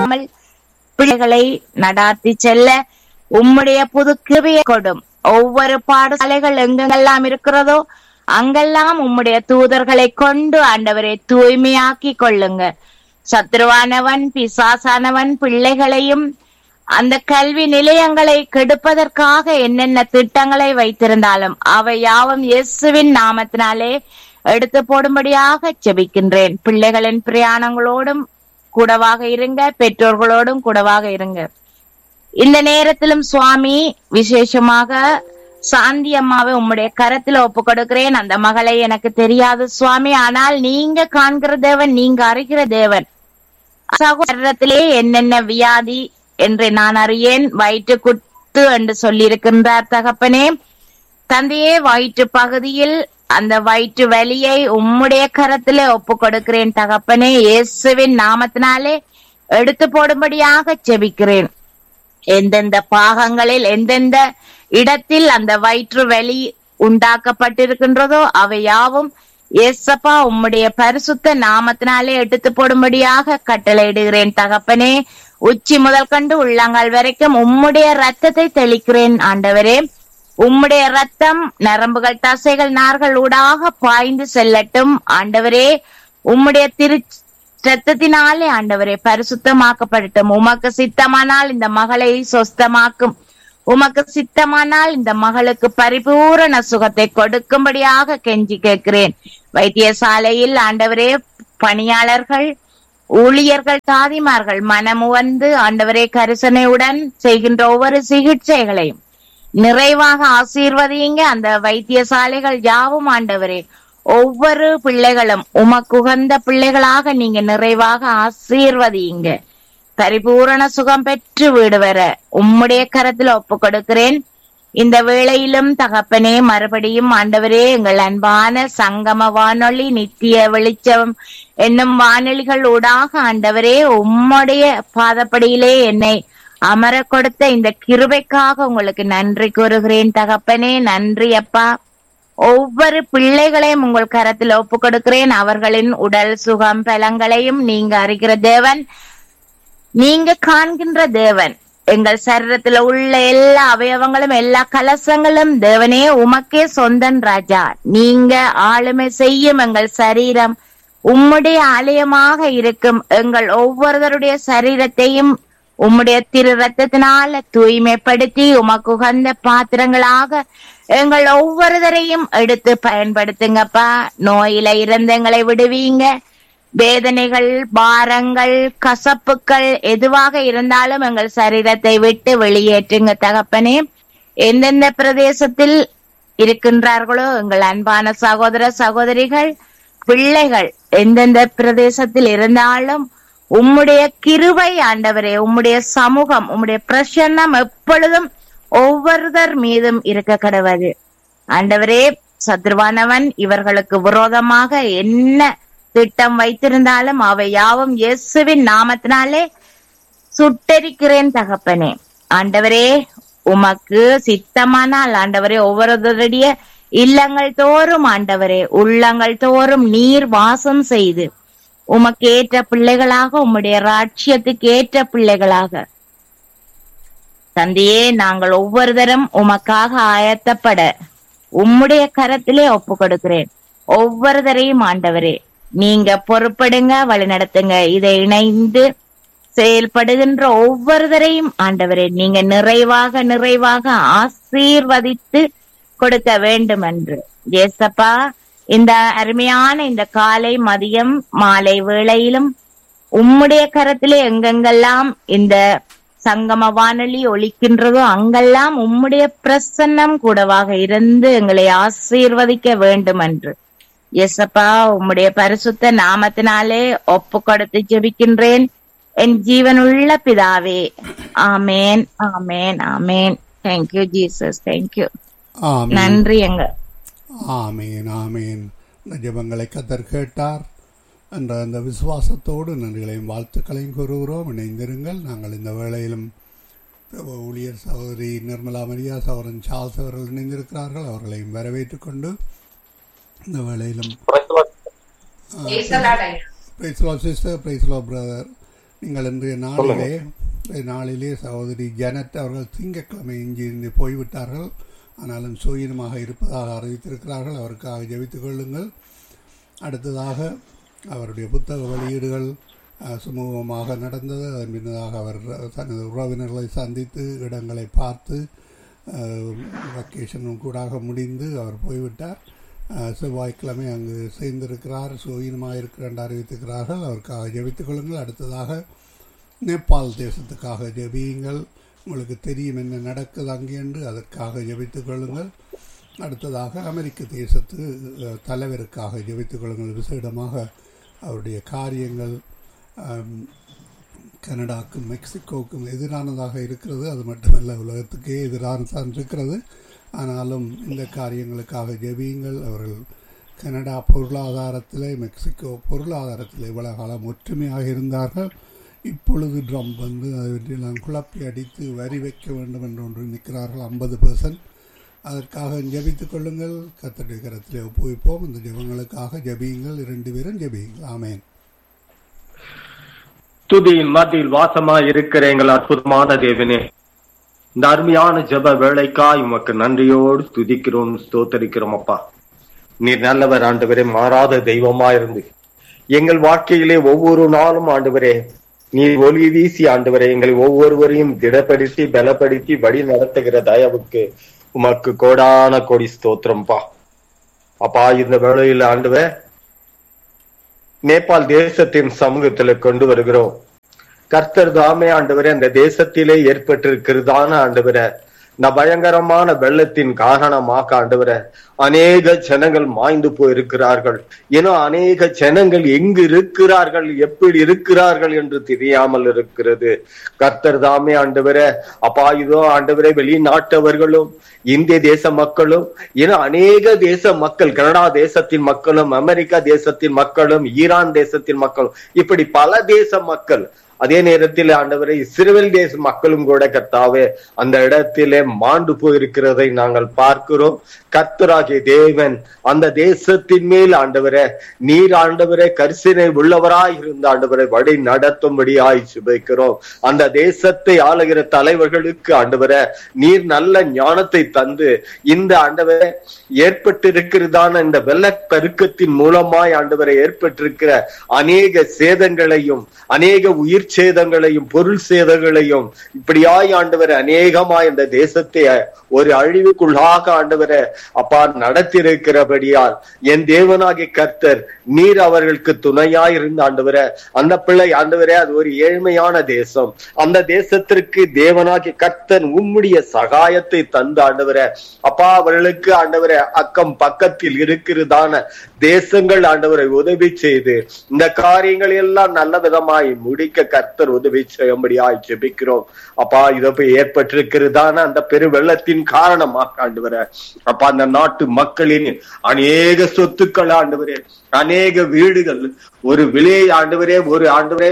இல்லாமல் பிள்ளைகளை நடாத்தி செல்ல உம்முடைய புது கிருபையை கொடும் ஒவ்வொரு பாடசாலைகள் எங்கெங்கெல்லாம் இருக்கிறதோ அங்கெல்லாம் உம்முடைய தூதர்களை கொண்டு ஆண்டவரை தூய்மையாக்கி கொள்ளுங்க சத்ருவானவன் பிசாசானவன் பிள்ளைகளையும் அந்த கல்வி நிலையங்களை கெடுப்பதற்காக என்னென்ன திட்டங்களை வைத்திருந்தாலும் அவை யாவும் இயேசுவின் நாமத்தினாலே எடுத்து போடும்படியாக செபிக்கின்றேன் பிள்ளைகளின் பிரயாணங்களோடும் கூடவாக இருங்க பெற்றோர்களோடும் கூடவாக இருங்க இந்த நேரத்திலும் சுவாமி விசேஷமாக சாந்தி அம்மாவை உம்முடைய கரத்துல ஒப்பு கொடுக்கிறேன் அந்த மகளை எனக்கு தெரியாது சுவாமி ஆனால் நீங்க காண்கிற தேவன் நீங்க அறிகிற தேவன் சகோதரத்திலே என்னென்ன வியாதி என்று நான் அறியேன் வயிற்று குத்து என்று சொல்லியிருக்கின்றார் தகப்பனே தந்தையே வயிற்று பகுதியில் அந்த வயிற்று வலியை உம்முடைய கரத்திலே ஒப்பு கொடுக்கிறேன் தகப்பனே இயேசுவின் நாமத்தினாலே எடுத்து போடும்படியாக செபிக்கிறேன் எந்தெந்த பாகங்களில் எந்தெந்த இடத்தில் அந்த வயிற்று வலி உண்டாக்கப்பட்டிருக்கின்றதோ அவை யாவும் ஏசப்பா உம்முடைய பரிசுத்த நாமத்தினாலே எடுத்து போடும்படியாக கட்டளையிடுகிறேன் தகப்பனே உச்சி முதல் கண்டு உள்ளங்கால் வரைக்கும் உம்முடைய ரத்தத்தை தெளிக்கிறேன் ஆண்டவரே உம்முடைய ரத்தம் நரம்புகள் தசைகள் நார்கள் ஊடாக பாய்ந்து செல்லட்டும் ஆண்டவரே உம்முடைய திரு ரத்தத்தினாலே ஆண்டவரே பரிசுத்தமாக்கப்படட்டும் உமக்கு சித்தமானால் இந்த மகளை சொஸ்தமாக்கும் உமக்கு சித்தமானால் இந்த மகளுக்கு பரிபூரண சுகத்தை கொடுக்கும்படியாக கெஞ்சி கேட்கிறேன் வைத்தியசாலையில் ஆண்டவரே பணியாளர்கள் ஊழியர்கள் தாதிமார்கள் மனமுவந்து ஆண்டவரே கரிசனையுடன் செய்கின்ற ஒவ்வொரு சிகிச்சைகளையும் நிறைவாக ஆசீர்வதியுங்க அந்த வைத்தியசாலைகள் யாவும் ஆண்டவரே ஒவ்வொரு பிள்ளைகளும் உமக்குகந்த பிள்ளைகளாக நீங்க நிறைவாக ஆசீர்வதியுங்க பரிபூரண சுகம் பெற்று வீடு வர உம்முடைய கரத்துல ஒப்பு கொடுக்கிறேன் இந்த வேளையிலும் தகப்பனே மறுபடியும் ஆண்டவரே எங்கள் அன்பான சங்கம வானொலி நித்திய வெளிச்சம் என்னும் வானொலிகள் ஊடாக ஆண்டவரே உம்முடைய பாதப்படியிலே என்னை அமர கொடுத்த இந்த கிருபைக்காக உங்களுக்கு நன்றி கூறுகிறேன் தகப்பனே நன்றி அப்பா ஒவ்வொரு பிள்ளைகளையும் உங்கள் கரத்தில் ஒப்பு கொடுக்கிறேன் அவர்களின் உடல் சுகம் பலங்களையும் நீங்க அறிகிற தேவன் நீங்க காண்கின்ற தேவன் எங்கள் சரீரத்துல உள்ள எல்லா அவயவங்களும் எல்லா கலசங்களும் தேவனே உமக்கே சொந்தன் ராஜா நீங்க ஆளுமை செய்யும் எங்கள் சரீரம் உம்முடைய ஆலயமாக இருக்கும் எங்கள் ஒவ்வொருவருடைய சரீரத்தையும் உம்முடைய திரு ரத்தத்தினால தூய்மைப்படுத்தி உமக்கு உகந்த பாத்திரங்களாக எங்கள் ஒவ்வொருவரையும் எடுத்து பயன்படுத்துங்கப்பா நோயில இருந்து எங்களை விடுவீங்க வேதனைகள் பாரங்கள் கசப்புக்கள் எதுவாக இருந்தாலும் எங்கள் சரீரத்தை விட்டு வெளியேற்றுங்க தகப்பனே எந்தெந்த பிரதேசத்தில் இருக்கின்றார்களோ எங்கள் அன்பான சகோதர சகோதரிகள் பிள்ளைகள் எந்தெந்த பிரதேசத்தில் இருந்தாலும் உம்முடைய கிருபை ஆண்டவரே உம்முடைய சமூகம் உம்முடைய பிரசன்னம் எப்பொழுதும் ஒவ்வொருவர் மீதும் இருக்க கடவுது ஆண்டவரே சத்ருவானவன் இவர்களுக்கு விரோதமாக என்ன திட்டம் வைத்திருந்தாலும் அவை யாவும் இயேசுவின் நாமத்தினாலே சுட்டரிக்கிறேன் தகப்பனே ஆண்டவரே உமக்கு சித்தமானால் ஆண்டவரே ஒவ்வொருவருடைய இல்லங்கள் தோறும் ஆண்டவரே உள்ளங்கள் தோறும் நீர் வாசம் செய்து உமக்கு ஏற்ற பிள்ளைகளாக உம்முடைய ராட்சியத்துக்கு ஏற்ற பிள்ளைகளாக தந்தையே நாங்கள் ஒவ்வொருத்தரும் உமக்காக ஆயத்தப்பட உம்முடைய கரத்திலே ஒப்பு கொடுக்கிறேன் ஒவ்வொருத்தரையும் ஆண்டவரே நீங்க பொறுப்படுங்க வழிநடத்துங்க இதை இணைந்து செயல்படுகின்ற ஒவ்வொருவரையும் ஆண்டவரே நீங்க நிறைவாக நிறைவாக ஆசீர்வதித்து கொடுக்க வேண்டும் என்று ஏசப்பா இந்த அருமையான இந்த காலை மதியம் மாலை வேளையிலும் உம்முடைய கரத்திலே எங்கெங்கெல்லாம் இந்த சங்கம வானொலி ஒலிக்கின்றதோ அங்கெல்லாம் உம்முடைய பிரசன்னம் கூடவாக இருந்து எங்களை ஆசீர்வதிக்க வேண்டும் என்று எசப்பா உம்முடைய பரிசுத்த நாமத்தினாலே ஒப்பு கொடுத்து ஜெபிக்கின்றேன் என் ஜீவனுள்ள பிதாவே ஆமேன் ஆமேன் ஆமேன் தேங்க்யூ ஜீசஸ் தேங்க்யூ ஆமீன் நன்றி எங்க ஆமீன் ஆமீன் இந்த ஜெபங்களை கத்தர் கேட்டார் என்ற அந்த விசுவாசத்தோடு நன்றிகளையும் வாழ்த்துக்களையும் கூறுகிறோம் இணைந்திருங்கள் நாங்கள் இந்த வேளையிலும் ஊழியர் சகோதரி நிர்மலா மரியா சகோதரன் சார்ல்ஸ் அவர்கள் இணைந்திருக்கிறார்கள் அவர்களையும் வரவேற்றுக் கொண்டு இந்த வேளையிலும் பிரைஸ்லோ சிஸ்டர் பிரைஸ்லோ பிரதர் நீங்கள் இன்றைய நாளிலே இன்றைய நாளிலே சகோதரி ஜனத் அவர்கள் திங்கட்கிழமை இங்கிருந்து போய்விட்டார்கள் ஆனாலும் சுயமாக இருப்பதாக அறிவித்திருக்கிறார்கள் அவருக்காக ஜெபித்துக் கொள்ளுங்கள் அடுத்ததாக அவருடைய புத்தக வெளியீடுகள் அஹ், சுமூகமாக நடந்தது அதன் பின்னதாக அவர் தனது உறவினர்களை சந்தித்து இடங்களை பார்த்து வெக்கேஷனும் கூடாக முடிந்து அவர் போய்விட்டார் அஹ், செவ்வாய்க்கிழமை அங்கு சேர்ந்திருக்கிறார் சுயமாக இருக்கிற என்று அறிவித்திருக்கிறார்கள் அவருக்காக ஜெபித்துக் கொள்ளுங்கள் அடுத்ததாக நேபாள் தேசத்துக்காக ஜெபியுங்கள் உங்களுக்கு தெரியும் என்ன நடக்குது அங்கே என்று அதற்காக ஜெபித்துக் கொள்ளுங்கள் அடுத்ததாக அமெரிக்க தேசத்து அஹ், தலைவருக்காக ஜெபித்துக் கொள்ளுங்கள் விசேடமாக அவருடைய காரியங்கள் ஆம், கனடாக்கும் மெக்சிகோவுக்கும் எதிரானதாக இருக்கிறது அது மட்டுமல்ல உலகத்துக்கே எதிரானதான் இருக்கிறது ஆனாலும் இந்த காரியங்களுக்காக ஜெபியுங்கள் அவர்கள் கனடா பொருளாதாரத்திலே மெக்சிகோ பொருளாதாரத்தில் இவ்வளவு காலம் ஒற்றுமையாக இருந்தார்கள் இப்பொழுது ட்ரம்ப் வந்து அவற்றையெல்லாம் குழப்பி அடித்து வரி வைக்க வேண்டும் என்று ஒன்று நிற்கிறார்கள் ஐம்பது பெர்சன்ட் அதற்காக ஜெபித்துக் கொள்ளுங்கள் கத்தருடைய கரத்திலே ஒப்புவிப்போம் இந்த ஜெபங்களுக்காக ஜெபியுங்கள் இரண்டு பேரும் ஜெபியுங்கள் ஆமேன் துதியின் மத்தியில் வாசமா இருக்கிற எங்கள் அற்புதமான தேவனே இந்த அருமையான ஜெப வேலைக்காய் உமக்கு நன்றியோடு துதிக்கிறோம் ஸ்தோத்தரிக்கிறோம் அப்பா நீர் நல்லவர் ஆண்டவரே மாறாத தெய்வமா இருந்து எங்கள் வாழ்க்கையிலே ஒவ்வொரு நாளும் ஆண்டவரே நீர் ஒளி வீசி ஆண்டவரே எங்களை ஒவ்வொருவரையும் திடப்படுத்தி பலப்படுத்தி வழி நடத்துகிற தயவுக்கு உமக்கு கோடான கோடி ஸ்தோத்திரம்பா அப்பா இந்த வேளையில் ஆண்டவர் நேபாள் தேசத்தின் சமூகத்துல கொண்டு வருகிறோம் கர்த்தர் தாமே ஆண்டவரே அந்த தேசத்திலே ஏற்பட்டிருக்கிறதான ஆண்டவரே இந்த பயங்கரமான வெள்ளத்தின் காரணமாக ஆண்டவரே அநேக ஜனங்கள் மாய்ந்து போயிருக்கிறார்கள் ஏன்னா அநேக ஜனங்கள் எங்கு இருக்கிறார்கள் எப்படி இருக்கிறார்கள் என்று தெரியாமல் இருக்கிறது கர்த்தர் தாமே ஆண்டவரே அப்பா இதோ ஆண்டவரே வெளிநாட்டவர்களும் இந்திய தேச மக்களும் ஏன்னா அநேக தேச மக்கள் கனடா தேசத்தின் மக்களும் அமெரிக்கா தேசத்தின் மக்களும் ஈரான் தேசத்தின் மக்களும் இப்படி பல தேச மக்கள் அதே நேரத்தில் ஆண்டவரை இஸ்ரேல் தேச மக்களும் கூட கர்த்தாவே அந்த இடத்திலே மாண்டு போயிருக்கிறதை நாங்கள் பார்க்கிறோம் கர்த்தராகிய தேவன் அந்த தேசத்தின் மேல் ஆண்டவரே நீர் ஆண்டவரே கரிசனை உள்ளவராய் இருந்த ஆண்டவரை வழி நடத்தும்படியாய் சுபைக்கிறோம் அந்த தேசத்தை ஆளுகிற தலைவர்களுக்கு ஆண்டவரே நீர் நல்ல ஞானத்தை தந்து இந்த ஆண்டவரே ஏற்பட்டிருக்கிறதான இந்த வெள்ளப்பெருக்கத்தின் மூலமாய் ஆண்டவரை ஏற்பட்டிருக்கிற அநேக சேதங்களையும் அநேக உயிர் சேதங்களையும் பொருள் சேதங்களையும் இப்படியாய் ஆண்டவர் அநேகமாய் இந்த தேசத்தை ஒரு அழிவுக்குள்ளாக ஆண்டவரை அப்பா நடத்தியிருக்கிறபடியால் என் தேவனாகிய கர்த்தர் நீர் அவர்களுக்கு துணையாய் இருந்த ஆண்டவரை அந்த பிள்ளை ஆண்டவரே அது ஒரு ஏழ்மையான தேசம் அந்த தேசத்திற்கு தேவனாகிய கர்த்தன் உம்முடைய சகாயத்தை தந்து ஆண்டவரே அப்பா அவர்களுக்கு ஆண்டவரே அக்கம் பக்கத்தில் இருக்கிறதான தேசங்கள் ஆண்டவரை உதவி செய்து இந்த காரியங்கள் எல்லாம் நல்ல விதமாய் முடிக்க கர்த்தர் உதவி செய்யும்படியாய் ஜெபிக்கிறோம் அப்பா இதோ ஏற்பட்டிருக்கிறதான அந்த பெரு வெள்ளத்தின் காரணமாக ஆண்டவர அப்பா அந்த நாட்டு மக்களின் அநேக சொத்துக்கள் ஆண்டவரே அநேக வீடுகள் ஒரு விலை ஆண்டவரே ஒரு ஆண்டவரே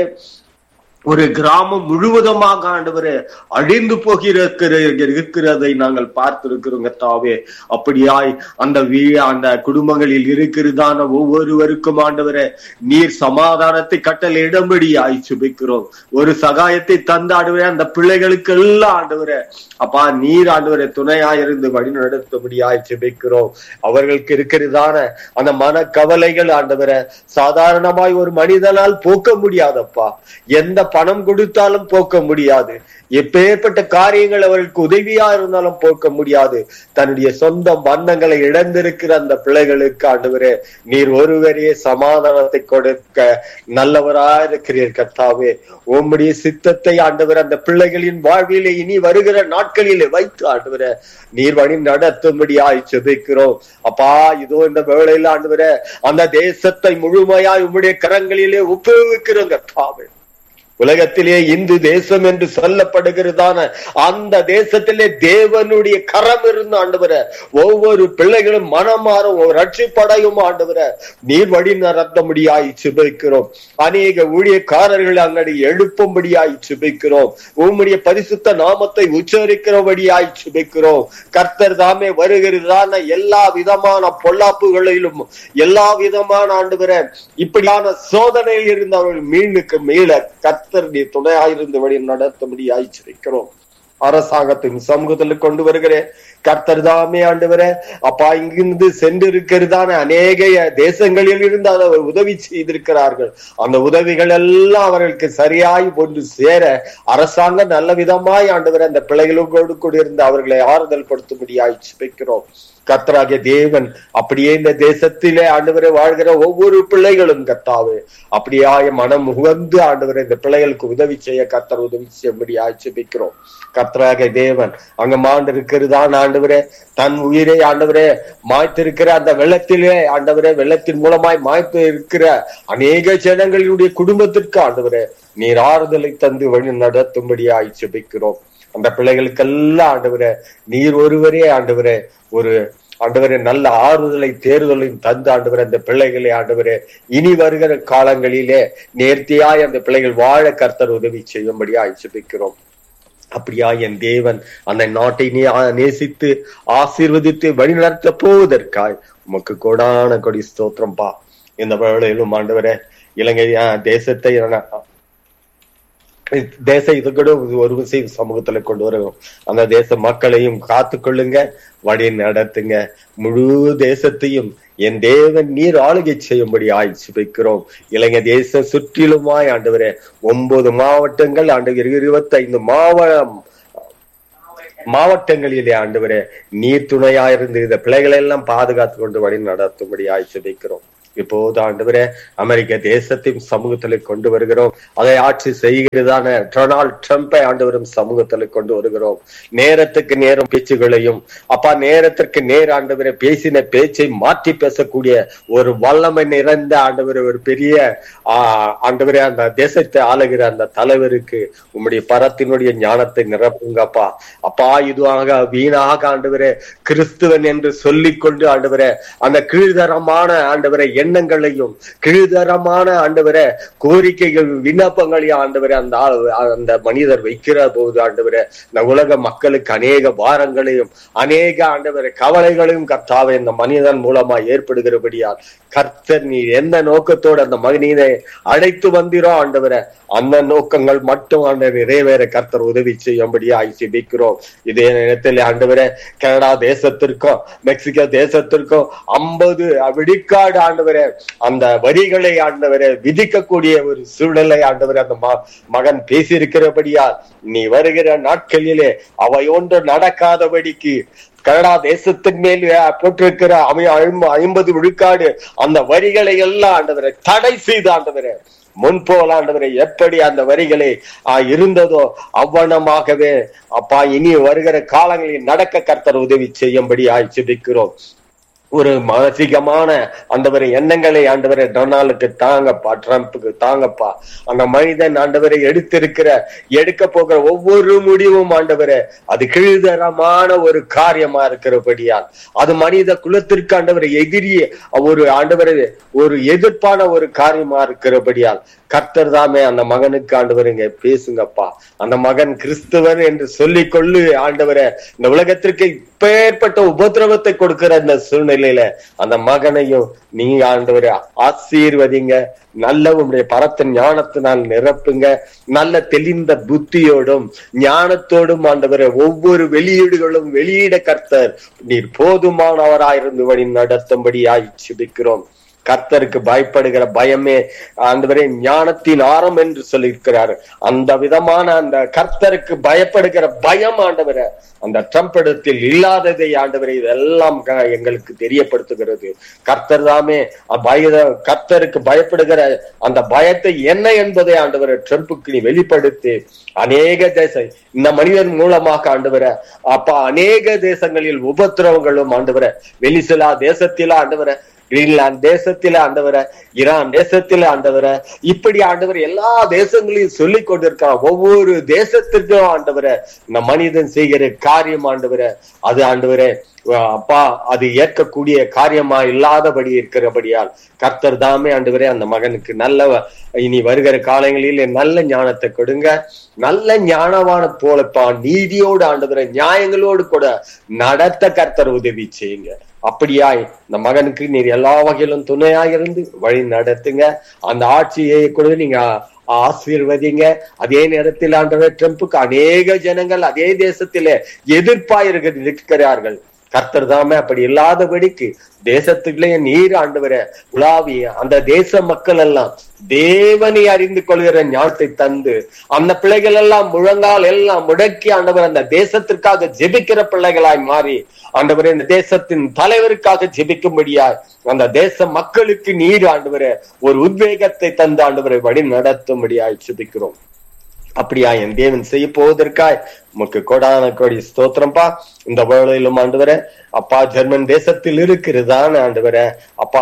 ஒரு கிராமம் முழுவதுமாக ஆண்டவரே அழிந்து போகிற இருக்கிறதை நாங்கள் பார்த்திருக்கிறோங்க தாவே அப்படியாய் அந்த வீ அந்த குடும்பங்களில் இருக்கிறதான ஒவ்வொருவருக்கும் ஆண்டவரே நீர் சமாதானத்தை கட்டளை இடம்படியாய் சுபிக்கிறோம் ஒரு சகாயத்தை தந்த ஆண்டவரே அந்த பிள்ளைகளுக்கு எல்லாம் ஆண்டவரே அப்பா நீர் ஆண்டவரை துணையாய் இருந்து வழி நடத்தும்படியாய் சுபிக்கிறோம் அவர்களுக்கு இருக்கிறதான அந்த மன கவலைகள் ஆண்டவரை சாதாரணமாய் ஒரு மனிதனால் போக்க முடியாதப்பா எந்த பணம் கொடுத்தாலும் போக்க முடியாது எப்பேற்பட்ட காரியங்கள் அவர்களுக்கு உதவியா இருந்தாலும் போக்க முடியாது தன்னுடைய சொந்த வண்ணங்களை இழந்திருக்கிற அந்த பிள்ளைகளுக்கு ஆண்டவரே நீர் ஒருவரே சமாதானத்தை கொடுக்க நல்லவரா இருக்கிறீர் கர்த்தாவே உம்முடைய சித்தத்தை ஆண்டவர் அந்த பிள்ளைகளின் வாழ்விலே இனி வருகிற நாட்களிலே வைத்து ஆண்டவர நீர் வழி நடத்தும்படியாய் செபிக்கிறோம் அப்பா இதோ இந்த வேளையில ஆண்டவர அந்த தேசத்தை முழுமையாய் உம்முடைய கரங்களிலே ஒப்புவிக்கிறோம் கர்த்தாவே உலகத்திலே இந்து தேசம் என்று சொல்லப்படுகிறதான அந்த தேசத்திலே தேவனுடைய கரம் இருந்து ஆண்டவர ஒவ்வொரு பிள்ளைகளும் மனமாறும் ரட்சிப்படையும் ஆண்டவர நீர் வழி நடத்தும்படியாய் சுபிக்கிறோம் அநேக ஊழியக்காரர்கள் அங்கடி எழுப்பும்படியாய் சுபிக்கிறோம் உம்முடைய பரிசுத்த நாமத்தை உச்சரிக்கிறபடியாய் சுபிக்கிறோம் கர்த்தர் தாமே வருகிறதான எல்லா விதமான பொல்லாப்புகளிலும் எல்லா விதமான ஆண்டவர இப்படியான சோதனையில் இருந்தவர்கள் மீளுக்கு மீள கர்த்த கர்த்தர் நீ துணையாயிருந்து வழி நடத்தும்படி ஆய்ச்சிருக்கிறோம் அரசாங்கத்தின் சமூகத்தில் கொண்டு வருகிறேன் கர்த்தர் தாமே ஆண்டவரே அப்பா இங்கிருந்து சென்று இருக்கிறதான அநேக தேசங்களில் இருந்து அவர் உதவி செய்திருக்கிறார்கள் அந்த உதவிகள் எல்லாம் அவர்களுக்கு சரியாய் ஒன்று சேர அரசாங்கம் நல்ல விதமாய் ஆண்டவரை அந்த பிள்ளைகளோடு கூட இருந்து அவர்களை ஆறுதல் படுத்தும்படியாய் வைக்கிறோம் கர்த்தராகிய தேவன் அப்படியே இந்த தேசத்திலே ஆண்டவரை வாழ்கிற ஒவ்வொரு பிள்ளைகளும் கர்த்தாவே அப்படியாய மனம் உகந்து ஆண்டவரை இந்த பிள்ளைகளுக்கு உதவி செய்ய கர்த்தர் உதவி செய்யும்படி ஆட்சேபிக்கிறோம் கர்த்தராக தேவன் அங்க மாண்டு இருக்கிறதான் ஆண்டவரே தன் உயிரை ஆண்டவரே மாய்த்திருக்கிற அந்த வெள்ளத்திலே ஆண்டவரே வெள்ளத்தின் மூலமாய் மாய்த்து இருக்கிற அநேக ஜனங்களுடைய குடும்பத்திற்கு ஆண்டவரே நீர் ஆறுதலை தந்து வழி நடத்தும்படி ஆய்ச்சபிக்கிறோம் அந்த பிள்ளைகளுக்கெல்லாம் ஆண்டவரே நீர் ஒருவரே ஆண்டவரே ஒரு ஆண்டவரே நல்ல ஆறுதலை தேர்தலையும் தந்து ஆண்டவரே அந்த பிள்ளைகளை ஆண்டவரே இனி வருகிற காலங்களிலே நேர்த்தியாய் அந்த பிள்ளைகள் வாழ கர்த்தர் உதவி செய்யும்படி ஆய்ச்சிபிக்கிறோம் அப்படியா என் தேவன் அந்த நாட்டை நீ நேசித்து ஆசீர்வதித்து வழிநடத்த போவதற்காய் உமக்கு கொடான கொடி ஸ்தோத்திரம்பா இந்த வேளையிலும் ஆண்டவரே இலங்கை தேசத்தை தேச இது கூட ஒரு விஷயம் சமூகத்துல கொண்டு வரும் அந்த தேச மக்களையும் காத்து கொள்ளுங்க வழி நடத்துங்க முழு தேசத்தையும் என் தேவன் நீர் ஆளுகை செய்யும்படி ஆய்ச்சி வைக்கிறோம் இலங்கை தேசம் சுற்றிலுமாய் ஆண்டவரே ஒன்பது மாவட்டங்கள் ஆண்டு இருபத்தி ஐந்து மாவட்டம் மாவட்டங்களிலே ஆண்டவரே நீர் துணையா இருந்து இந்த பிள்ளைகளை எல்லாம் பாதுகாத்து கொண்டு வழி நடத்தும்படி ஆய்ச்சி வைக்கிறோம் இப்போது ஆண்டவரே அமெரிக்க தேசத்தின் சமூகத்தில் கொண்டு வருகிறோம் அதை ஆட்சி செய்கிறதான டொனால்ட் ட்ரம்பை ஆண்டவரும் சமூகத்தில் கொண்டு வருகிறோம் நேரத்துக்கு நேரம் பேச்சுகளையும் அப்பா நேரத்திற்கு நேர் ஆண்டவரை பேசின பேச்சை மாற்றி பேசக்கூடிய ஒரு வல்லமை நிறைந்த ஆண்டவர் ஒரு பெரிய ஆஹ் ஆண்டவரே அந்த தேசத்தை ஆளுகிற அந்த தலைவருக்கு உம்முடைய பரத்தினுடைய ஞானத்தை நிரப்புங்கப்பா அப்பா இதுவாக வீணாக ஆண்டவரே கிறிஸ்துவன் என்று சொல்லிக் கொண்டு ஆண்டவரே அந்த கீழ்தரமான ஆண்டவரை எண்ணங்களையும் கீழ்தரமான ஆண்டவரை கோரிக்கைகள் விண்ணப்பங்களையும் ஆண்டவரை அந்த அந்த மனிதர் வைக்கிற போது ஆண்டவரை இந்த உலக மக்களுக்கு அநேக பாரங்களையும் அநேக ஆண்டவரை கவலைகளையும் கர்த்தாவை இந்த மனிதன் மூலமா ஏற்படுகிறபடியால் கர்த்தர் நீ எந்த நோக்கத்தோடு அந்த மனிதனை அழைத்து வந்திரோ ஆண்டவரை அந்த நோக்கங்கள் மட்டும் ஆண்ட நிறைவேற கர்த்தர் உதவி செய்யும்படி ஆய்ச்சிபிக்கிறோம் இதே நேரத்தில் ஆண்டவரை கனடா தேசத்திற்கும் மெக்சிகோ தேசத்திற்கும் ஐம்பது விடிக்காடு ஆண்டவரே அந்த வரிகளை ஆண்டவரை விதிக்கக்கூடிய ஒரு சூழ்நிலை ஆண்டவரை அந்த மகன் பேசியிருக்கிறபடியால் நீ வருகிற நாட்களிலே அவை ஒன்று நடக்காதபடிக்கு கனடா தேசத்தின் மேல் போட்டிருக்கிற ஐம்பது விழுக்காடு அந்த வரிகளை எல்லாம் ஆண்டவரை தடை செய்து ஆண்டவரை முன்போல் ஆண்டவரை எப்படி அந்த வரிகளை இருந்ததோ அவ்வனமாகவே அப்பா இனி வருகிற காலங்களில் நடக்க கர்த்தர் உதவி செய்யும்படி ஆய்ச்சிபிக்கிறோம் ஒரு மானசீகமான ஆண்டவரை எண்ணங்களை ஆண்டவரை டொனால்டுக்கு தாங்கப்பா ட்ரம்ப்புக்கு தாங்கப்பா அந்த மனிதன் ஆண்டவரை எடுத்திருக்கிற எடுக்க போகிற ஒவ்வொரு முடிவும் ஆண்டவரை அது கீழ்தரமான ஒரு காரியமா இருக்கிறபடியால் அது மனித குலத்திற்கு ஆண்டவரை எதிரிய ஒரு ஆண்டவரை ஒரு எதிர்ப்பான ஒரு காரியமா இருக்கிறபடியால் கர்த்தர் தாமே அந்த மகனுக்கு ஆண்டவருங்க பேசுங்கப்பா அந்த மகன் கிறிஸ்துவன் என்று சொல்லிக் கொள்ளு ஆண்டவரை இந்த உலகத்திற்கு இப்பேற்பட்ட உபதிரவத்தை கொடுக்கிற இந்த சூழ்நிலையில அந்த மகனையும் நீங்க ஆண்டவரை ஆசீர்வதிங்க நல்ல உங்களுடைய பரத்தின் ஞானத்தினால் நிரப்புங்க நல்ல தெளிந்த புத்தியோடும் ஞானத்தோடும் ஆண்டவரை ஒவ்வொரு வெளியீடுகளும் வெளியிட கர்த்தர் நீர் போதுமானவராயிருந்து வழி நடத்தும்படி ஆய்ச்சிபிக்கிறோம் கர்த்தருக்கு பயப்படுகிற பயமே ஆண்டவரே ஞானத்தின் ஆரம் என்று சொல்லியிருக்கிறார் அந்த விதமான அந்த கர்த்தருக்கு பயப்படுகிற பயம் ஆண்டவரை அந்த ட்ரம்ப் இடத்தில் இல்லாததை ஆண்டவரை இதெல்லாம் எங்களுக்கு தெரியப்படுத்துகிறது கர்த்தர் தாமே பய கர்த்தருக்கு பயப்படுகிற அந்த பயத்தை என்ன என்பதை ஆண்டவரை ட்ரம்ப்புக்கு நீ வெளிப்படுத்தி அநேக தேசம் இந்த மனிதன் மூலமாக ஆண்டவர அப்பா அநேக தேசங்களில் உபத்திரவங்களும் ஆண்டவர வெளிசிலா தேசத்தில ஆண்டவர கிரீன்லாந்து தேசத்தில ஆண்டவர ஈரான் தேசத்தில ஆண்டவர இப்படி ஆண்டவர் எல்லா தேசங்களையும் சொல்லி கொண்டிருக்கான் ஒவ்வொரு தேசத்திற்கும் ஆண்டவர இந்த மனிதன் செய்கிற காரியம் ஆண்டவர அது ஆண்டவரே அப்பா அது ஏற்கக்கூடிய காரியமா இல்லாதபடி இருக்கிறபடியால் கர்த்தர் தாமே ஆண்டவரே அந்த மகனுக்கு நல்ல இனி வருகிற காலங்களில் நல்ல ஞானத்தை கொடுங்க நல்ல ஞானவான போலப்பா நீதியோடு ஆண்டவரை நியாயங்களோடு கூட நடத்த கர்த்தர் உதவி செய்யுங்க அப்படியாய் இந்த மகனுக்கு நீர் எல்லா வகையிலும் துணையாக இருந்து வழி நடத்துங்க அந்த ஆட்சியை கூட நீங்க ஆசீர்வதிங்க அதே நேரத்தில் ஆண்டவர் ட்ரம்புக்கு அநேக ஜனங்கள் அதே தேசத்திலே எதிர்ப்பாயிருக்க இருக்கிறார்கள் கர்த்தர் தாமே அப்படி இல்லாதபடிக்கு தேசத்துக்குள்ளே நீர் ஆண்டவர உலாவிய அந்த தேச மக்கள் எல்லாம் தேவனை அறிந்து கொள்கிற ஞானத்தை தந்து அந்த பிள்ளைகள் எல்லாம் முழங்கால் எல்லாம் முடக்கி ஆண்டவர் அந்த தேசத்திற்காக ஜெபிக்கிற பிள்ளைகளாய் மாறி ஆண்டவரே இந்த தேசத்தின் தலைவருக்காக ஜெபிக்கும்படியாய் அந்த தேச மக்களுக்கு நீர் ஆண்டவரே ஒரு உத்வேகத்தை தந்து ஆண்டவரை வழி நடத்தும்படியாய் ஜெபிக்கிறோம் அப்படியா என் தேவன் செய்ய போவதற்காய் உமக்கு கொடான கொடி ஸ்தோத்திரம்பா இந்த வேளையிலும் ஆண்டவர அப்பா ஜெர்மன் தேசத்தில் இருக்கிறதான ஆண்டவர அப்பா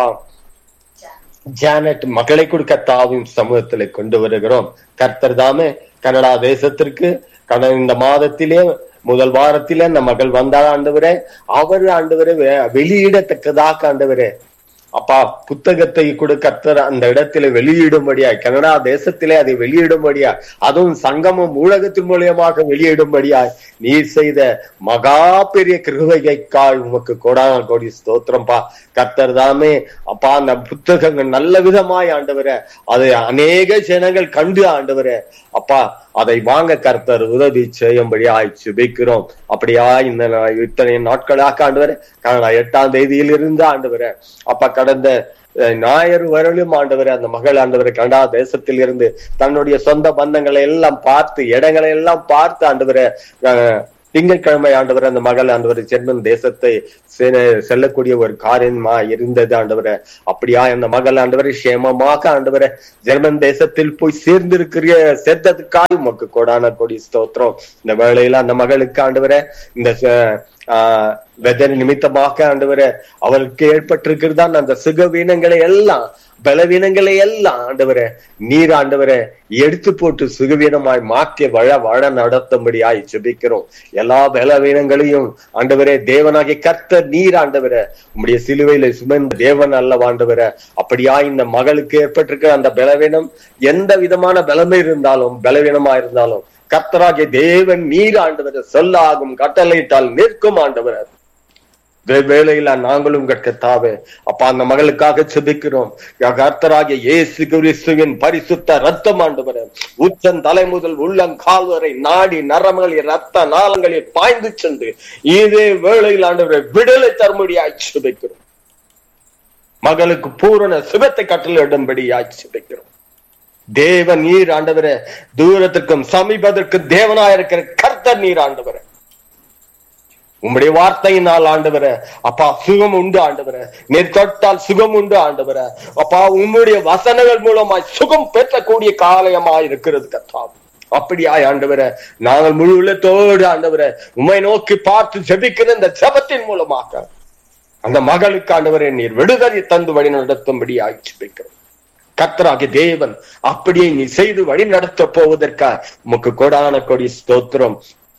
ஜானட் மகளை கொடுக்க தாவும் சமூகத்துல கொண்டு வருகிறோம் கர்த்தர் தாமே கனடா தேசத்திற்கு கன இந்த மாதத்திலே முதல் வாரத்திலே அந்த மகள் வந்தாள் ஆண்டவரே அவர் ஆண்டவரை வெளியிடத்தக்கதாக ஆண்டவரே அப்பா புத்தகத்தை கூட கர்த்தர் அந்த இடத்துல வெளியிடும்படியாய் கனடா தேசத்திலே அதை வெளியிடும்படியாய் அதுவும் சங்கமம் ஊடகத்தின் மூலியமாக வெளியிடும்படியாய் நீர் செய்த மகா பெரிய கிருகைக்காய் உமக்கு கோடான கோடி ஸ்தோத்திரம்பா கர்த்தர் தாமே அப்பா அந்த புத்தகங்கள் நல்ல விதமாய் ஆண்டவர அதை அநேக ஜனங்கள் கண்டு ஆண்டவர அப்பா அதை வாங்க கர்த்தர் உதவி செய்யும்படி ஆயிடுச்சு வைக்கிறோம் அப்படியா இந்த இத்தனை நாட்களாக ஆண்டவர் எட்டாம் தேதியில் இருந்து ஆண்டவர அப்பா கடந்த ஞாயிறு வரலும் ஆண்டவர் அந்த மகள் ஆண்டவர் கனடா தேசத்தில் இருந்து தன்னுடைய சொந்த பந்தங்களை எல்லாம் பார்த்து இடங்களை எல்லாம் பார்த்து ஆண்டவரை திங்கட்கிழமை ஆண்டவர் அந்த மகள் ஆண்டவர் ஜெர்மன் தேசத்தை செல்லக்கூடிய ஒரு காரியமா இருந்தது ஆண்டவர அப்படியா அந்த மகள் ஆண்டவர் சேமமாக ஆண்டவர ஜெர்மன் தேசத்தில் போய் சேர்ந்திருக்கிற சேர்த்ததுக்காக உமக்கு கொடான கொடி ஸ்தோத்திரம் இந்த வேளையில அந்த மகளுக்கு ஆண்டவர இந்த ஆஹ் வெதர் நிமித்தமாக ஆண்டவர அவருக்கு ஏற்பட்டிருக்கிறதான் அந்த சுகவீனங்களை எல்லாம் பலவீனங்களை எல்லாம் ஆண்டவர நீர் ஆண்டவர எடுத்து போட்டு சுகவீனமாய் மாற்றி வழ வாழ நடத்தும்படியாய் ஜெபிக்கிறோம் எல்லா பலவீனங்களையும் ஆண்டவரே தேவனாகிய கர்த்தர் நீர் ஆண்டவர உம்முடைய சிலுவையில சுமந்த தேவன் அல்ல ஆண்டவர அப்படியா இந்த மகளுக்கு ஏற்பட்டிருக்கிற அந்த பலவீனம் எந்த விதமான பலமே இருந்தாலும் பலவீனமா இருந்தாலும் கர்த்தராகிய தேவன் நீர் ஆண்டவர் சொல்லாகும் கட்டளையிட்டால் நிற்கும் ஆண்டவர் வேலையில நாங்களும் கற்கத்தாவே அப்பா அந்த மகளுக்காக செபிக்கிறோம் கர்த்தராகிய இயேசு கிறிஸ்துவின் பரிசுத்த ரத்தம் ஆண்டவர் உச்சன் தலை முதல் உள்ளங்கால் வரை நாடி நரம்புகளில் ரத்த நாளங்களில் பாய்ந்து சென்று இதே வேளையில் ஆண்டவரை விடுதலை தரும்படியாய் செபிக்கிறோம் மகளுக்கு பூரண சுகத்தை கட்டளையிடும்படியாய் செபிக்கிறோம் தேவ நீர் ஆண்டவர தூரத்துக்கும் சமீபத்திற்கும் தேவனாயிருக்கிற கர்த்தர் நீர் ஆண்டவர உம்முடைய வார்த்தையினால் ஆண்டவர அப்பா சுகம் உண்டு ஆண்டவர நீர் தொட்டால் சுகம் உண்டு ஆண்டவர அப்பா உம்முடைய வசனங்கள் மூலமாய் சுகம் பெற்றக்கூடிய காலயமாய் இருக்கிறது கர்த்தா அப்படியாய் ஆண்டவர நாங்கள் முழு உள்ளத்தோடு ஆண்டவர உண்மை நோக்கி பார்த்து ஜெபிக்கிற இந்த ஜபத்தின் மூலமாக அந்த மகளுக்கு ஆண்டவரை நீர் விடுதலை தந்து வழி நடத்தும்படி ஆட்சி வைக்கிறோம் கத்தராகிய தேவன் அப்படியே நீ செய்து வழி நடத்த போவதற்கா உமக்கு கொடான கொடி ஸ்தோத்திரம்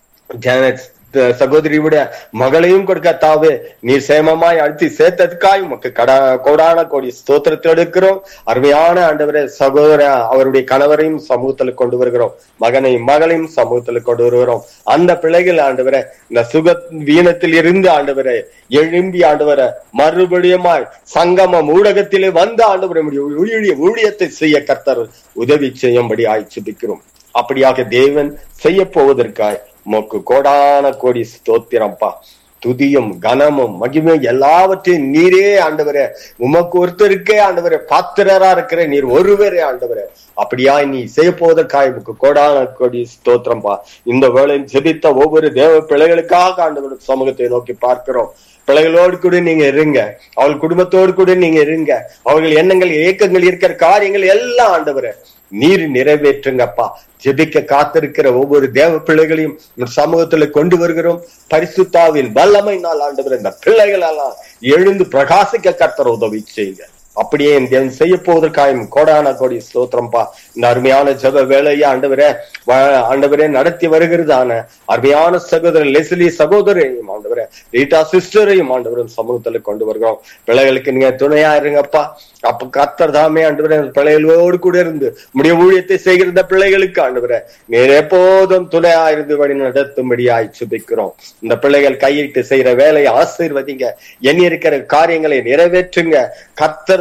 ஜானட் சகோதரியுடைய மகளையும் கொடுக்க தாவே நீர் சேமமாய் அழுத்தி சேர்த்ததுக்காய் உமக்கு கடா கோடான கோடி ஸ்தோத்திரத்தை எடுக்கிறோம் அருமையான ஆண்டவரை சகோதர அவருடைய கணவரையும் சமூகத்துல கொண்டு வருகிறோம் மகனையும் மகளையும் சமூகத்துல கொண்டு வருகிறோம் அந்த பிள்ளைகள் ஆண்டவரை இந்த சுக வீணத்தில் இருந்து ஆண்டவரை எழும்பி ஆண்டவரை மறுபடியுமாய் சங்கமம் ஊடகத்திலே வந்து ஆண்டவரை ஊழிய ஊழியத்தை செய்ய கர்த்தர் உதவி செய்யும்படி ஆய்ச்சிபிக்கிறோம் அப்படியாக தேவன் செய்ய போவதற்காய் உமக்கு கோடான கோடி ஸ்தோத்திரம்ப்பா துதியும் கனமும் மகிமை எல்லாவற்றையும் நீரே ஆண்டவரே உமக்கு ஒருத்தருக்கே ஆண்டவரே பாத்திரரா இருக்கிற நீர் ஒருவரே ஆண்டவரே அப்படியா நீ செய்ய போவதற்காக உமக்கு கோடான கோடி ஸ்தோத்திரம்பா இந்த வேளையில் ஜெபித்த ஒவ்வொரு தேவ பிள்ளைகளுக்காக ஆண்டவர் சமூகத்தை நோக்கி பார்க்கிறோம் பிள்ளைகளோடு கூட நீங்க இருங்க அவள் குடும்பத்தோடு கூட நீங்க இருங்க அவர்கள் எண்ணங்கள் ஏக்கங்கள் இருக்கிற காரியங்கள் எல்லாம் ஆண்டவரை நீர் நிறைவேற்றுங்கப்பா ஜெபிக்க காத்திருக்கிற ஒவ்வொரு தேவ பிள்ளைகளையும் சமூகத்துல கொண்டு வருகிறோம் பரிசுத்தாவின் வல்லமை நாள் ஆண்டவர் இந்த பிள்ளைகள் எல்லாம் எழுந்து பிரகாசிக்க கர்த்தர் உதவி செய்யுங்க அப்படியே என் தேவன் செய்ய போவதற்காக கோடான கோடி ஸ்தோத்திரம்பா இந்த அருமையான ஜப வேலையை ஆண்டவரே ஆண்டவரே நடத்தி வருகிறதான அருமையான சகோதரர் லெஸ்லி சகோதரையும் ஆண்டவரே ரீட்டா சிஸ்டரையும் ஆண்டவரும் சமூகத்துல கொண்டு வருகிறோம் பிள்ளைகளுக்கு நீங்க துணையா இருங்கப்பா அப்ப கத்தர் தாமே ஆண்டவரே பிள்ளைகளோடு கூட இருந்து முடிய ஊழியத்தை செய்கிற பிள்ளைகளுக்கு ஆண்டவரே நீர் எப்போதும் துணையா இருந்து வழி நடத்தும்படியாய் சுபிக்கிறோம் இந்த பிள்ளைகள் கையிட்டு செய்யற வேலையை ஆசீர்வதிங்க எண்ணி இருக்கிற காரியங்களை நிறைவேற்றுங்க கத்தர்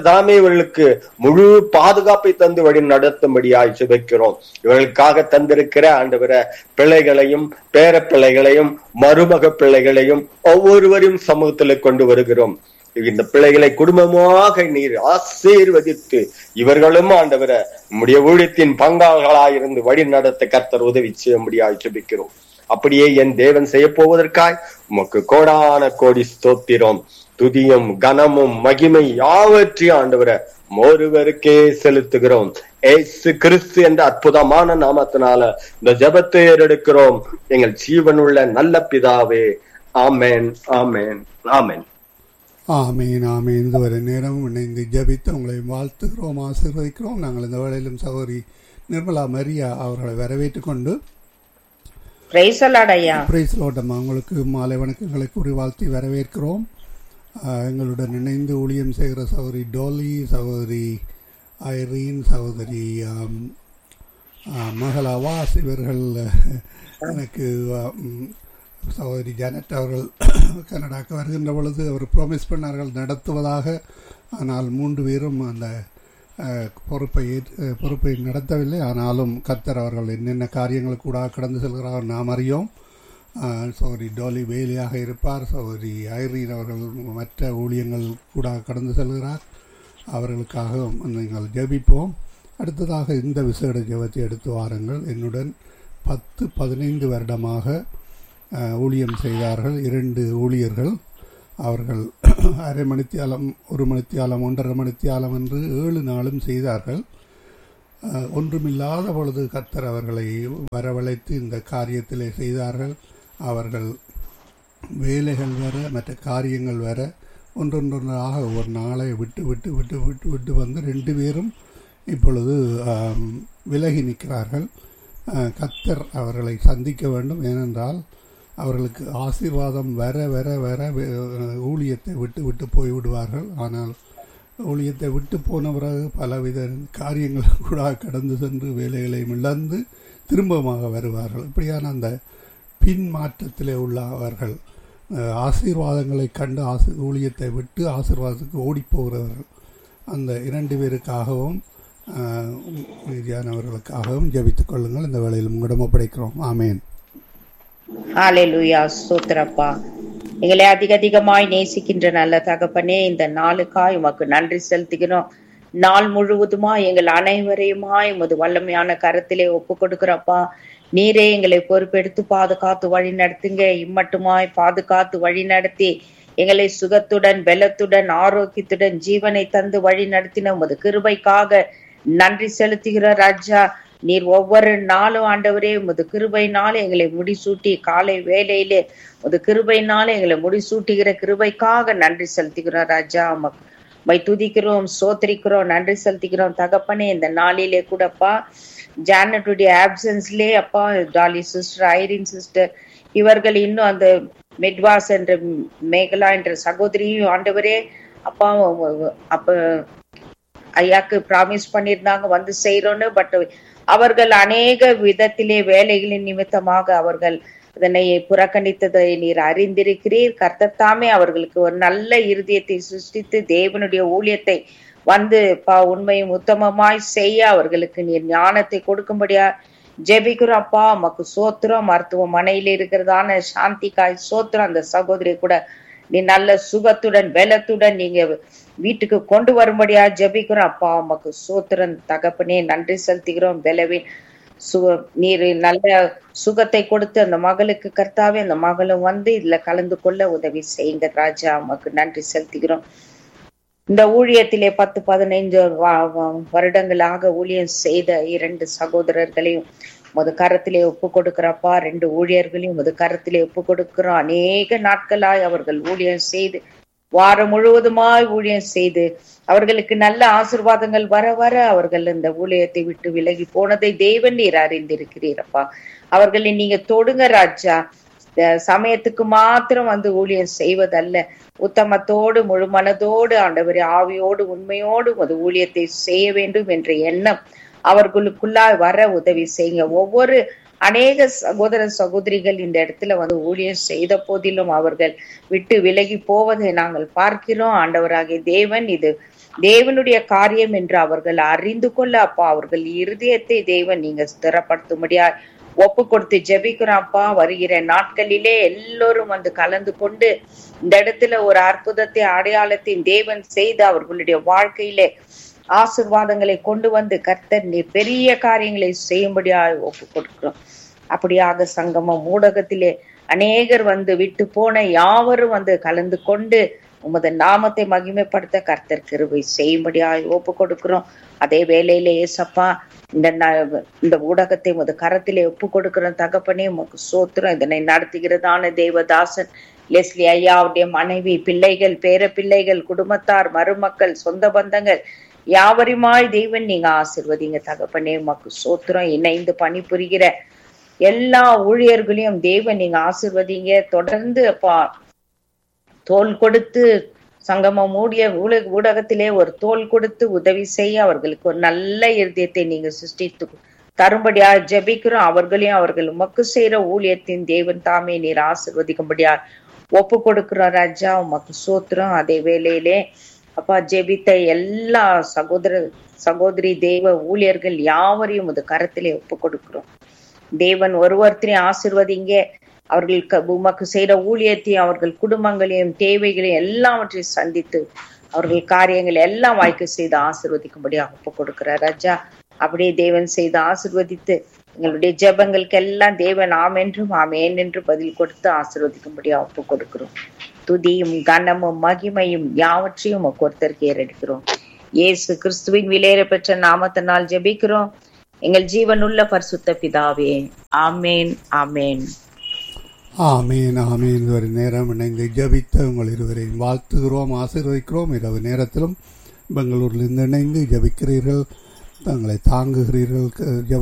கர்த்தர் தாமே இவர்களுக்கு முழு பாதுகாப்பை தந்து வழி நடத்தும்படியாய் சுபிக்கிறோம் இவர்களுக்காக தந்திருக்கிற ஆண்டவர பிள்ளைகளையும் பேர பிள்ளைகளையும் மருமக பிள்ளைகளையும் ஒவ்வொருவரையும் சமூகத்துல கொண்டு வருகிறோம் இந்த பிள்ளைகளை குடும்பமாக நீர் ஆசீர்வதித்து இவர்களும் ஆண்டவர நம்முடைய ஊழியத்தின் பங்காளர்களாயிருந்து வழி நடத்த கர்த்தர் உதவி செய்ய முடியாது ஜெபிக்கிறோம் அப்படியே என் தேவன் செய்ய போவதற்காய் உமக்கு கோடான கோடி ஸ்தோத்திரம் துதியும் கனமும் மகிமை யாவற்றையும் ஆண்டவர ஒருவருக்கே செலுத்துகிறோம் ஏசு கிறிஸ்து என்ற அற்புதமான நாமத்தினால இந்த ஜெபத்தை ஏறெடுக்கிறோம் எங்கள் ஜீவனுள்ள நல்ல பிதாவே ஆமென் ஆமென் ஆமென் ஆமீன் ஆமீன் இதுவரை நேரம் இணைந்து ஜபித்து உங்களை வாழ்த்துகிறோம் ஆசீர்வதிக்கிறோம் நாங்கள் இந்த வேளையிலும் சகோதரி நிர்மலா மரியா அவர்களை வரவேற்றுக் கொண்டு பிரைசலாடையா பிரைஸ் லோட்டம்மா உங்களுக்கு மாலை வணக்கங்களை கூறி வாழ்த்தி வரவேற்கிறோம் ஆஹ், எங்களுடன் இணைந்து ஊழியம் செய்கிற சகோதரி டோலி சகோதரி ஐரீன் சகோதரி ஆம், ஆஹ், மகளா வாஸ் இவர்கள் எனக்கு ஆம், சகோதரி ஜானட் அவர்கள் கனடாக்கு வருகின்ற பொழுது அவர் ப்ராமிஸ் பண்ணார்கள் நடத்துவதாக ஆனால் மூன்று பேரும் அந்த அஹ், பொறுப்பை ஏற்று- அஹ், பொறுப்பை நடத்தவில்லை ஆனாலும் கர்த்தர் அவர்கள் என்னென்ன காரியங்கள் கூட கடந்து செல்கிறார் நாம் அறியோம் அஹ், சகோதரி டோலி வேலியாக இருப்பார் சகோதரி ஐரீன் அவர்கள் மற்ற ஊழியங்கள் கூட கடந்து செல்கிறார் அவர்களுக்காக நீங்கள் ஜெபிப்போம் அடுத்ததாக இந்த விசேட ஜெபத்தை எடுத்து வாருங்கள் என்னுடன் பத்து பதினைந்து வருடமாக அஹ், ஊழியம் செய்தார்கள் இரண்டு ஊழியர்கள் அவர்கள் அரை மணித்தியாலம் ஒரு மணித்தியாலம் ஒன்றரை மணித்தியாலம் என்று ஏழு நாளும் செய்தார்கள் அஹ், ஒன்றுமில்லாத பொழுது கத்தர் அவர்களை வரவழைத்து இந்த காரியத்திலே செய்தார்கள் அவர்கள் வேலைகள் வர மற்ற காரியங்கள் வர ஒன்றொன்றொன்றாக ஒரு நாளை விட்டு விட்டு விட்டு விட்டு விட்டு வந்து ரெண்டு பேரும் இப்பொழுது ஆம், விலகி நிற்கிறார்கள் அஹ், கத்தர் அவர்களை சந்திக்க வேண்டும் ஏனென்றால் அவர்களுக்கு ஆசீர்வாதம் வர வர வர வே- ஊழியத்தை விட்டு விட்டு போய் விடுவார்கள் ஆனால் ஊழியத்தை விட்டு போன பிறகு பலவித காரியங்கள் கூட கடந்து சென்று வேலைகளையும் இழந்து திரும்பமாக வருவார்கள் இப்படியான அந்த பின் மாற்றத்திலே உள்ள அவர்கள் அஹ், ஆசீர்வாதங்களை கண்டு ஆசி ஊழியத்தை விட்டு ஆசீர்வாதத்துக்கு ஓடிப்போகிறவர்கள் அந்த இரண்டு பேருக்காகவும் அஹ், மீதியானவர்களுக்காகவும் ஜெபித்துக் கொள்ளுங்கள் இந்த வேளையில் உங்களிடம் ஒப்படைக்கிறோம் ஆமேன் ஹalleluya ஸ்தோத்திரப்பா எங்களை அதிக அதிகமாய் நேசிக்கின்ற நல்ல தகப்பனே இந்த நாளுக்காய் உமக்கு நன்றி செலுத்துகிறோம் நாள் முழுவதுமா எங்கள் அனைவரையுமாய் உமது வல்லமையான கரத்திலே ஒப்பு கொடுக்கிறப்பா நீரே எங்களை பொறுப்பெடுத்து பாதுகாத்து வழி நடத்துங்க இம்மட்டுமாய் பாதுகாத்து வழி நடத்தி எங்களை சுகத்துடன் பலத்துடன் ஆரோக்கியத்துடன் ஜீவனை தந்து வழி நடத்தின உமது கிருபைக்காக நன்றி செலுத்துகிற ராஜா நீர் ஒவ்வொரு நாளும் ஆண்டவரே உமது கிருபைனால எங்களை முடிசூட்டி காலை வேலையிலே உமது கிருபைனால எங்களை முடிசூட்டுகிற கிருபைக்காக நன்றி செலுத்துகிறோம் ராஜா உமக்கு மை துதிக்கிறோம் சோத்திரிக்கிறோம் நன்றி செலுத்திக்கிறோம் தகப்பனே இந்த நாளிலே கூடப்பா ஜானட்டுடைய ஆப்சன்ஸ்லே அப்பா டாலி சிஸ்டர் ஐரின் சிஸ்டர் இவர்கள் இன்னும் அந்த மெட்வாஸ் என்ற மேகலா என்ற சகோதரியும் ஆண்டவரே அப்பா அப்ப ஐயாக்கு ப்ராமிஸ் பண்ணியிருந்தாங்க வந்து செய்யறோன்னு பட் அவர்கள் அநேக விதத்திலே வேலைகளின் நிமித்தமாக அவர்கள் இதனை புறக்கணித்ததை நீர் அறிந்திருக்கிறீர் கர்த்தர் தாமே அவர்களுக்கு ஒரு நல்ல இருதயத்தை சிருஷ்டித்து தேவனுடைய ஊழியத்தை வந்து பா உண்மையும் உத்தமமாய் செய்ய அவர்களுக்கு நீர் ஞானத்தை கொடுக்கும்படியா ஜெபிக்கிறோம் அப்பா உமக்கு சோத்திரம் மருத்துவமனையில இருக்கிறதான சாந்திக்காய் சோத்திரம் அந்த சகோதரி கூட நீ நல்ல சுகத்துடன் பலத்துடன் நீங்க வீட்டுக்கு கொண்டு வரும்படியா ஜெபிக்கிறோம் அப்பா உமக்கு சோத்திரன் தகப்பனே நன்றி செலுத்துகிறோம் பலவின் சுக நீர் நல்ல சுகத்தை கொடுத்து அந்த மகளுக்கு கர்த்தாவே அந்த மகளும் வந்து இதுல கலந்து கொள்ள உதவி செய்யுங்க ராஜா உமக்கு நன்றி செலுத்துகிறோம் இந்த ஊழியத்திலே பத்து பதினைந்து வ- வ- வருடங்களாக ஊழியம் செய்த இரண்டு சகோதரர்களையும் முது கரத்திலே ஒப்பு கொடுக்கிறப்பா ரெண்டு ஊழியர்களையும் முது கரத்திலே ஒப்பு கொடுக்கிறோம் அநேக நாட்களாய் அவர்கள் ஊழியம் செய்து வாரம் முழுவதுமாய் ஊழியம் செய்து அவர்களுக்கு நல்ல ஆசிர்வாதங்கள் வர வர அவர்கள் இந்த ஊழியத்தை விட்டு விலகி போனதை தேவன் நீர் அறிந்திருக்கிறீரப்பா அவர்களை நீங்க தொடுங்க ராஜா இந்த சமயத்துக்கு மாத்திரம் வந்து ஊழியம் செய்வதல்ல உத்தமத்தோடு முழு மனதோடு ஆண்டவரே ஆவியோடு உண்மையோடு அது ஊழியத்தை செய்ய வேண்டும் என்ற எண்ணம் அவர்களுக்குள்ளாய் வர உதவி செய்யுங்க ஒவ்வொரு அநேக சகோதர சகோதரிகள் இந்த இடத்துல வந்து ஊழியம் செய்த போதிலும் அவர்கள் விட்டு விலகி போவதை நாங்கள் பார்க்கிறோம் ஆண்டவராகிய தேவன் இது தேவனுடைய காரியம் என்று அவர்கள் அறிந்து கொள்ள அப்பா அவர்கள் இருதயத்தை தேவன் நீங்க ஸ்திரப்படுத்தும்படியா ஒப்பு கொடுத்து ஜெபிக்கிறோம் அப்பா வருகிற நாட்களிலே எல்லோரும் வந்து கலந்து கொண்டு இந்த இடத்துல ஒரு அற்புதத்தை அடையாளத்தின் தேவன் செய்து அவர்களுடைய வாழ்க்கையிலே ஆசிர்வாதங்களை கொண்டு வந்து கர்த்தர் நீர் பெரிய காரியங்களை செய்யும்படியாக ஒப்பு கொடுக்கிறோம் அப்படியாக சங்கமம் ஊடகத்திலே அநேகர் வந்து விட்டு போன யாவரும் வந்து கலந்து கொண்டு உமது நாமத்தை மகிமைப்படுத்த கர்த்தர் கிருபை செய்யும்படியாக ஒப்பு கொடுக்கிறோம் அதே வேளையில ஏசப்பா இந்த ந- இந்த ஊடகத்தை உமது கரத்திலே ஒப்பு கொடுக்கிறோம் தகப்பனே உமக்கு சோத்திரம் இதனை நடத்துகிறதான தேவதாசன் லெஸ்லி ஐயாவுடைய மனைவி பிள்ளைகள் பேர பிள்ளைகள் குடும்பத்தார் மருமக்கள் சொந்த பந்தங்கள் யாவருமாய் தெய்வன் நீங்க ஆசிர்வதிங்க தகப்பனே உமக்கு சோத்திரம் இணைந்து பணிபுரிகிற எல்லா ஊழியர்களையும் தேவன் நீங்க ஆசிர்வதிங்க தொடர்ந்து அப்பா தோல் கொடுத்து சங்கமம் ஊடிய ஊட- ஊடகத்திலே ஒரு தோல் கொடுத்து உதவி செய்ய அவர்களுக்கு ஒரு நல்ல இருதயத்தை நீங்க சிருஷ்டித்து தரும்படியா ஜெபிக்கிறோம் அவர்களையும் அவர்கள் உமக்கு செய்யற ஊழியத்தின் தேவன் தாமே நீர் ஆசிர்வதிக்கும்படியா ஒப்பு கொடுக்கிறோம் ராஜா உமக்கு சோத்திரம் அதே வேளையிலே அப்பா ஜெபித்த எல்லா சகோதர சகோதரி தேவ ஊழியர்கள் யாவரையும் உமது கரத்திலே ஒப்பு கொடுக்கிறோம் தேவன் ஒருவர்த்தரையும் ஆசிர்வதிங்க அவர்கள் க- உமக்கு செய்யற ஊழியத்தையும் அவர்கள் குடும்பங்களையும் தேவைகளையும் எல்லாவற்றையும் சந்தித்து அவர்கள் காரியங்களை எல்லாம் வாய்க்க செய்து ஆசிர்வதிக்கும்படியாக ஒப்பு கொடுக்கிறார் ராஜா அப்படியே தேவன் செய்து ஆசிர்வதித்து எங்களுடைய ஜெபங்களுக்கு எல்லாம் தேவன் ஆம் என்றும் ஆமேன் என்று பதில் கொடுத்து ஆசிர்வதிக்கும்படியாக ஒப்பு கொடுக்கிறோம் துதியும் கனமும் மகிமையும் யாவற்றையும் உமக்கு ஒருத்தருக்கு ஏறெடுக்கிறோம் இயேசு கிறிஸ்துவின் விலையேற பெற்ற நாமத்தினால் ஜெபிக்கிறோம் எங்கள் ஜீவனுள்ள பரிசுத்த பிதாவே ஆமேன் ஆமேன் ஆமீன் ஆமீன் ஒரு நேரம் இணைந்து ஜபித்த உங்கள் இருவரையும் வாழ்த்துகிறோம் ஆசீர்வதிக்கிறோம் இரவு நேரத்திலும் பெங்களூரிலிருந்து இணைந்து ஜபிக்கிறீர்கள் தங்களை தாங்குகிறீர்கள் ஜெப